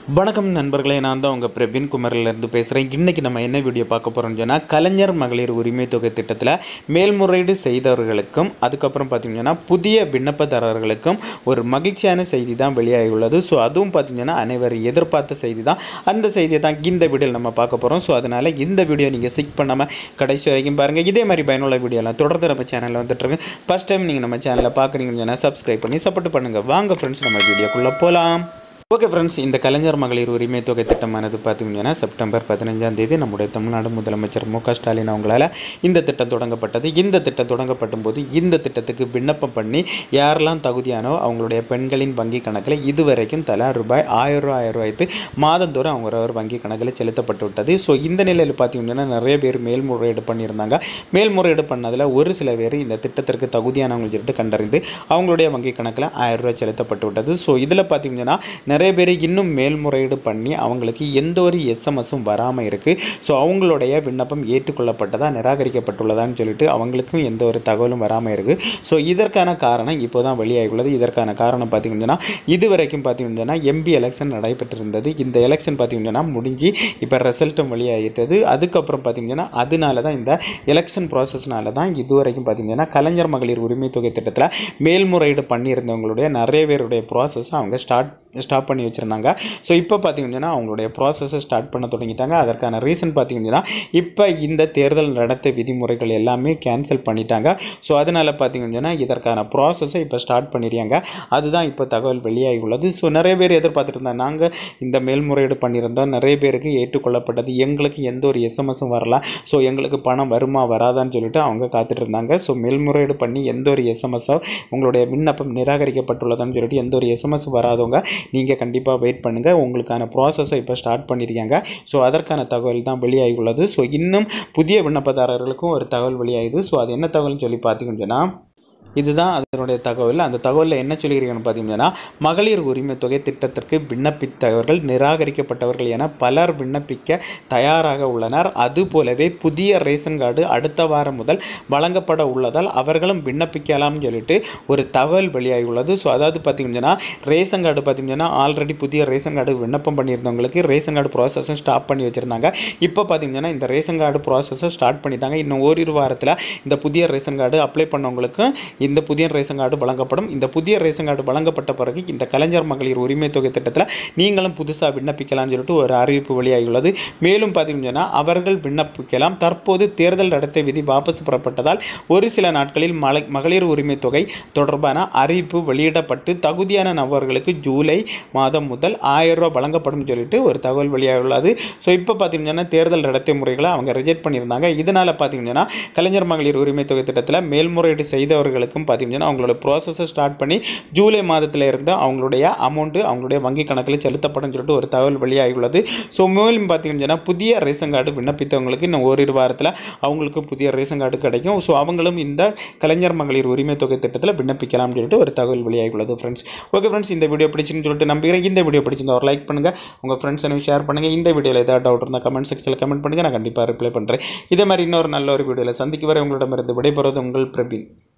வணக்கம் நண்பர்களே நான் தான் உங்கள் பிரவீன் குமரிலேருந்து பேசுகிறேன் இன்றைக்கி நம்ம என்ன வீடியோ பார்க்க போகிறோம்னு சொன்னால் கலைஞர் மகளிர் உரிமை தொகை திட்டத்தில் மேல்முறையீடு செய்தவர்களுக்கும் அதுக்கப்புறம் பார்த்திங்கன்னா புதிய விண்ணப்பதாரர்களுக்கும் ஒரு மகிழ்ச்சியான செய்தி தான் வெளியாகியுள்ளது ஸோ அதுவும் பார்த்திங்கன்னா அனைவரும் எதிர்பார்த்த செய்தி தான் அந்த செய்தியை தான் இந்த வீடியோவில் நம்ம பார்க்க போகிறோம் ஸோ அதனால் இந்த வீடியோ நீங்கள் சிக் பண்ணாமல் கடைசி வரைக்கும் பாருங்கள் இதே மாதிரி பயனுள்ள வீடியோலாம் தொடர்ந்து நம்ம சேனலில் வந்துட்டுருக்கு ஃபஸ்ட் டைம் நீங்கள் நம்ம சேனலில் பார்க்குறீங்கன்னு சொன்னால் சப்ஸ்கிரைப் பண்ணி சப்போர்ட் பண்ணுங்கள் வாங்க ஃப்ரெண்ட்ஸ் நம்ம வீடியோக்குள்ளே போகலாம் ஓகே ஃப்ரெண்ட்ஸ் இந்த கலைஞர் மகளிர் உரிமை தொகை திட்டமானது பார்த்தீங்கன்னா செப்டம்பர் பதினஞ்சாம் தேதி நம்முடைய தமிழ்நாடு முதலமைச்சர் மு க ஸ்டாலின் அவங்களால இந்த திட்டம் தொடங்கப்பட்டது இந்த திட்டம் தொடங்கப்படும் போது இந்த திட்டத்துக்கு விண்ணப்பம் பண்ணி யாரெல்லாம் தகுதியானோ அவங்களுடைய பெண்களின் வங்கி கணக்கில் இதுவரைக்கும் தலா ரூபாய் ஆயிரம் ரூபாய் ஆயிரம் ரூபாய்த்து மாதந்தோறும் அவங்களோட வங்கி கணக்கில் செலுத்தப்பட்டு விட்டது ஸோ இந்த நிலையில் பார்த்தீங்கன்னா நிறைய பேர் மேல்முறையீடு பண்ணியிருந்தாங்க மேல்முறையீடு பண்ணதில் ஒரு சில பேர் இந்த திட்டத்திற்கு தகுதியானவங்க சொல்லிட்டு கண்டறிந்து அவங்களுடைய வங்கி கணக்கில் ஆயிரம் ரூபாய் செலுத்தப்பட்டு விட்டது ஸோ இதில் பார்த்தீங்கன்னா நிறைய பேர் இன்னும் மேல்முறையீடு பண்ணி அவங்களுக்கு எந்த ஒரு எஸ்எம்எஸும் வராமல் இருக்குது ஸோ அவங்களுடைய விண்ணப்பம் ஏற்றுக்கொள்ளப்பட்டதா நிராகரிக்கப்பட்டுள்ளதான்னு சொல்லிட்டு அவங்களுக்கும் எந்த ஒரு தகவலும் வராமல் இருக்குது ஸோ இதற்கான காரணம் இப்போ தான் வெளியாகியுள்ளது இதற்கான காரணம் பார்த்தீங்கன்னா இது வரைக்கும் பார்த்தீங்கன்னா எம்பி எலெக்ஷன் நடைபெற்றிருந்தது இந்த எலெக்ஷன் பார்த்தீங்கன்னா முடிஞ்சு இப்போ ரிசல்ட்டும் வெளியாகிட்டது அதுக்கப்புறம் பார்த்தீங்கன்னா அதனால தான் இந்த எலெக்ஷன் ப்ராசஸ்னால தான் இது வரைக்கும் பார்த்தீங்கன்னா கலைஞர் மகளிர் உரிமை தொகை திட்டத்தில் மேல்முறையீடு பண்ணியிருந்தவங்களுடைய நிறைய பேருடைய ப்ராசஸ் அவங்க ஸ்டார்ட் ஸ்டாப் பண்ணி வச்சுருந்தாங்க ஸோ இப்போ பார்த்தீங்கன்னா அவங்களுடைய ப்ராசஸை ஸ்டார்ட் பண்ண தொடங்கிட்டாங்க அதற்கான ரீசன் பார்த்தீங்கன்னா இப்போ இந்த தேர்தல் நடத்த விதிமுறைகள் எல்லாமே கேன்சல் பண்ணிட்டாங்க ஸோ அதனால் பார்த்தீங்கன்னா இதற்கான ப்ராசஸை இப்போ ஸ்டார்ட் பண்ணிடுறாங்க அதுதான் இப்போ தகவல் வெளியாகி உள்ளது ஸோ நிறைய பேர் எதிர்பார்த்துட்டு இருந்தாங்க நாங்கள் இந்த மேல்முறையீடு பண்ணியிருந்தோம் நிறைய பேருக்கு ஏற்றுக்கொள்ளப்பட்டது எங்களுக்கு எந்த ஒரு எஸ்எம்எஸும் வரல ஸோ எங்களுக்கு பணம் வருமா வராதான்னு சொல்லிட்டு அவங்க காத்துட்டு இருந்தாங்க ஸோ மேல்முறையீடு பண்ணி எந்த ஒரு எஸ்எம்எஸோ உங்களுடைய விண்ணப்பம் நிராகரிக்கப்பட்டுள்ளதான்னு சொல்லிட்டு எந்த ஒரு எஸ்எம்எஸ் வராதவங்க நீங்கள் கண்டிப்பாக வெயிட் பண்ணுங்கள் உங்களுக்கான ப்ராசஸை இப்போ ஸ்டார்ட் பண்ணியிருக்காங்க ஸோ அதற்கான தகவல் தான் வெளியாகி உள்ளது ஸோ இன்னும் புதிய விண்ணப்பதாரர்களுக்கும் ஒரு தகவல் வெளியாகுது ஸோ அது என்ன தகவல்னு சொல்லி பார்த்தீங்கன்னா இதுதான் அதனுடைய தகவல் அந்த தகவலில் என்ன சொல்லியிருக்கீங்கன்னு பார்த்தீங்கன்னா மகளிர் உரிமை தொகை திட்டத்திற்கு விண்ணப்பித்தவர்கள் நிராகரிக்கப்பட்டவர்கள் என பலர் விண்ணப்பிக்க தயாராக உள்ளனர் அதுபோலவே புதிய ரேஷன் கார்டு அடுத்த வாரம் முதல் வழங்கப்பட உள்ளதால் அவர்களும் விண்ணப்பிக்கலாம்னு சொல்லிட்டு ஒரு தகவல் வெளியாகியுள்ளது ஸோ அதாவது பார்த்தீங்கன்னா ரேஷன் கார்டு பார்த்தீங்கன்னா ஆல்ரெடி புதிய ரேஷன் கார்டு விண்ணப்பம் பண்ணியிருந்தவங்களுக்கு ரேஷன் கார்டு ப்ராசஸும் ஸ்டாப் பண்ணி வச்சுருந்தாங்க இப்போ பார்த்தீங்கன்னா இந்த ரேஷன் கார்டு ப்ராசஸை ஸ்டார்ட் பண்ணிட்டாங்க இன்னும் ஓரிரு வாரத்தில் இந்த புதிய ரேஷன் கார்டு அப்ளை பண்ணவங்களுக்கும் இந்த புதிய ரேஷன் கார்டு வழங்கப்படும் இந்த புதிய ரேஷன் கார்டு வழங்கப்பட்ட பிறகு இந்த கலைஞர் மகளிர் உரிமை தொகை திட்டத்தில் நீங்களும் புதுசாக விண்ணப்பிக்கலாம்னு சொல்லிட்டு ஒரு அறிவிப்பு வெளியாகியுள்ளது மேலும் பார்த்தீங்கன்னா அவர்கள் விண்ணப்பிக்கலாம் தற்போது தேர்தல் நடத்தை விதி வாபஸ் பெறப்பட்டதால் ஒரு சில நாட்களில் மலை மகளிர் உரிமை தொகை தொடர்பான அறிவிப்பு வெளியிடப்பட்டு தகுதியான நபர்களுக்கு ஜூலை மாதம் முதல் ஆயிரம் ரூபாய் வழங்கப்படும் சொல்லிட்டு ஒரு தகவல் வெளியாகியுள்ளது ஸோ இப்போ பார்த்தீங்கன்னா தேர்தல் நடத்தை முறைகளை அவங்க ரிஜெக்ட் பண்ணியிருந்தாங்க இதனால் பார்த்தீங்கன்னா கலைஞர் மகளிர் உரிமை தொகை திட்டத்தில் மேல்முறையீடு செய்தவர்களுக்கும் பார்த்தீங்கன்னா அவங்களோட ப்ராசஸை ஸ்டார்ட் பண்ணி ஜூலை மாதத்தில் இருந்து அவங்களுடைய அமௌண்ட்டு அவங்களுடைய வங்கி கணக்கில் செலுத்தப்படும் சொல்லிட்டு ஒரு தகவல் வெளியாகியுள்ளது ஸோ மேலும் பார்த்தீங்கன்னா புதிய ரேஷன் கார்டு விண்ணப்பித்தவங்களுக்கு இன்னும் ஓரிரு வாரத்தில் அவங்களுக்கு புதிய ரேஷன் கார்டு கிடைக்கும் ஸோ அவங்களும் இந்த கலைஞர் மகளிர் உரிமை தொகை திட்டத்தில் விண்ணப்பிக்கலாம்னு சொல்லிட்டு ஒரு தகவல் வெளியாகியுள்ளது ஃப்ரெண்ட்ஸ் ஓகே ஃப்ரெண்ட்ஸ் இந்த வீடியோ பிடிச்சுன்னு சொல்லிட்டு நம்புகிறேன் இந்த வீடியோ பிடிச்சிருந்தா ஒரு லைக் பண்ணுங்கள் உங்கள் ஃப்ரெண்ட்ஸ் எனக்கு ஷேர் பண்ணுங்கள் இந்த வீடியோவில் ஏதாவது டவுட் இருந்தால் கமெண்ட் செக்ஷனில் கமெண்ட் பண்ணுங்கள் நான் கண்டிப்பாக ரிப்ளை பண்ணுறேன் இதே மாதிரி இன்னொரு நல்ல ஒரு வீடியோவில் சந்திக்கு வரை உங்களிடமிருந்து விடைபெறுவது உங்கள் பிரபீன்